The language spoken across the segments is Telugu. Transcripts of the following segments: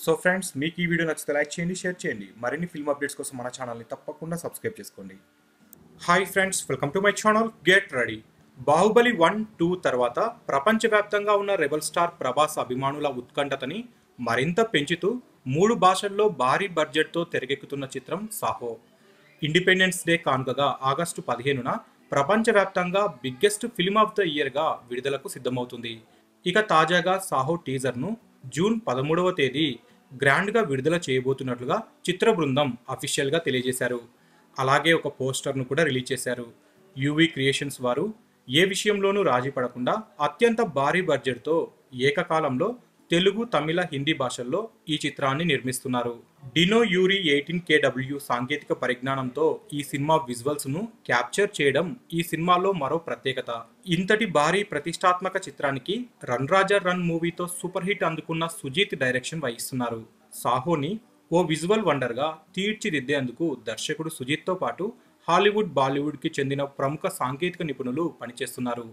సో ఫ్రెండ్స్ మీకు ఈ వీడియో నచ్చితే లైక్ చేయండి షేర్ చేయండి మరిన్ని ఫిల్మ్ అప్డేట్స్ కోసం మన ఛానల్ని తప్పకుండా సబ్స్క్రైబ్ చేసుకోండి hi friends welcome to my channel get ready Baahubali one two తర్వాత ప్రపంచవ్యాప్తంగా ఉన్న రెబల్ స్టార్ ప్రభాస్ అభిమానుల ఉత్కంఠతని మరింత పెంచుతూ మూడు భాషల్లో భారీ బడ్జెట్తో తెరకెక్కుతున్న చిత్రం సాహో ఇండిపెండెన్స్ డే కానుకగా ఆగస్టు పదిహేనున ప్రపంచవ్యాప్తంగా బిగ్గెస్ట్ ఫిల్మ్ ఆఫ్ ద ఇయర్గా విడుదలకు సిద్ధమవుతుంది ఇక తాజాగా సాహో టీజర్ను జూన్ పదమూడవ తేదీ గ్రాండ్గా విడుదల చేయబోతున్నట్లుగా చిత్ర బృందం అఫీషియల్గా తెలియజేశారు అలాగే ఒక పోస్టర్ను కూడా రిలీజ్ చేశారు యూవీ క్రియేషన్స్ వారు ఏ విషయంలోనూ రాజీ పడకుండా అత్యంత భారీ బడ్జెట్తో ఏకకాలంలో తెలుగు తమిళ హిందీ భాషల్లో ఈ చిత్రాన్ని నిర్మిస్తున్నారు డినో యూరి ఎయిటీన్ కేడబ్ల్యూ సాంకేతిక పరిజ్ఞానంతో ఈ సినిమా విజువల్స్ ను క్యాప్చర్ చేయడం ఈ సినిమాలో మరో ప్రత్యేకత ఇంతటి భారీ ప్రతిష్టాత్మక చిత్రానికి రన్ రాజా రన్ మూవీతో సూపర్ హిట్ అందుకున్న సుజీత్ డైరెక్షన్ వహిస్తున్నారు సాహోని ఓ విజువల్ వండర్గా తీర్చిదిద్దేందుకు దర్శకుడు సుజిత్తో పాటు హాలీవుడ్ బాలీవుడ్కి చెందిన ప్రముఖ సాంకేతిక నిపుణులు పనిచేస్తున్నారు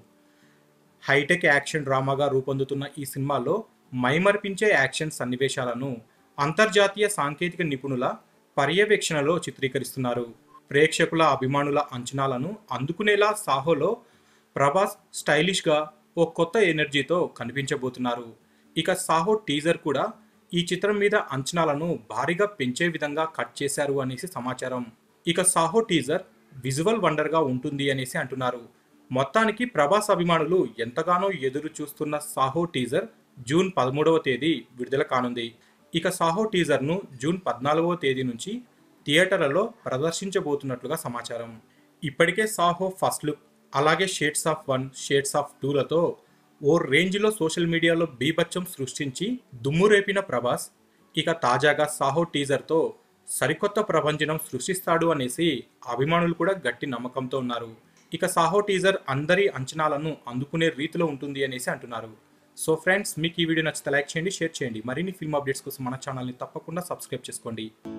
హైటెక్ యాక్షన్ డ్రామాగా రూపొందుతున్న ఈ సినిమాలో మైమర్పించే యాక్షన్ సన్నివేశాలను అంతర్జాతీయ సాంకేతిక నిపుణుల పర్యవేక్షణలో చిత్రీకరిస్తున్నారు ప్రేక్షకుల అభిమానుల అంచనాలను అందుకునేలా సాహోలో ప్రభాస్ స్టైలిష్గా ఓ కొత్త ఎనర్జీతో కనిపించబోతున్నారు ఇక సాహో టీజర్ కూడా ఈ చిత్రం మీద అంచనాలను భారీగా పెంచే విధంగా కట్ చేశారు అనేసి సమాచారం ఇక సాహో టీజర్ విజువల్ వండర్గా ఉంటుంది అనేసి అంటున్నారు మొత్తానికి ప్రభాస్ అభిమానులు ఎంతగానో ఎదురు చూస్తున్న సాహో టీజర్ జూన్ పదమూడవ తేదీ విడుదల కానుంది ఇక సాహో టీజర్ను జూన్ పద్నాలుగవ తేదీ నుంచి థియేటర్లలో ప్రదర్శించబోతున్నట్లుగా సమాచారం ఇప్పటికే సాహో ఫస్ట్ లుక్ అలాగే shades of one shades of టూలతో ఓ రేంజ్లో సోషల్ మీడియాలో బీభత్సం సృష్టించి దుమ్ము రేపిన ప్రభాస్ ఇక తాజాగా సాహో టీజర్తో సరికొత్త ప్రపంచనం సృష్టిస్తాడు అనేసి అభిమానులు కూడా గట్టి నమ్మకంతో ఉన్నారు ఇక సాహో టీజర్ అందరి అంచనాలను అందుకునే రీతిలో ఉంటుంది అనేసి అంటున్నారు సో ఫ్రెండ్స్ మీకు ఈ వీడియో నచ్చితే లైక్ చేయండి షేర్ చేయండి మరిన్ని ఫిల్మ్ అప్డేట్స్ కోసం మన ఛానల్ని తప్పకుండా సబ్స్క్రైబ్ చేసుకోండి